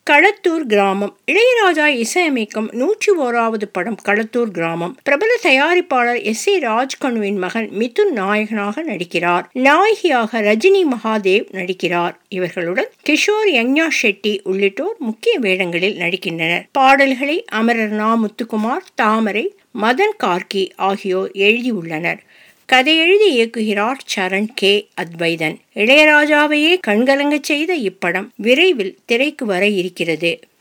களத்தூர் கிராமம் இளையராஜா இசையமைக்கும் நூற்றி ஓராவது படம் களத்தூர் கிராமம் பிரபல தயாரிப்பாளர் எஸ் ஏ ராஜ்கனுவின் மகன் மிதுன் நாயகனாக நடிக்கிறார் நாயகியாக ரஜினி மகாதேவ் நடிக்கிறார் இவர்களுடன் கிஷோர் யங்யா ஷெட்டி உள்ளிட்டோர் முக்கிய வேடங்களில் நடிக்கின்றனர் பாடல்களை அமரர் நா முத்துக்குமார் தாமரை மதன் கார்கி ஆகியோர் எழுதியுள்ளனர் கதை எழுதி இயக்குகிறார் சரண் கே அத்வைதன் இளையராஜாவையே கண்கலங்கச் செய்த இப்படம் விரைவில் திரைக்கு வர இருக்கிறது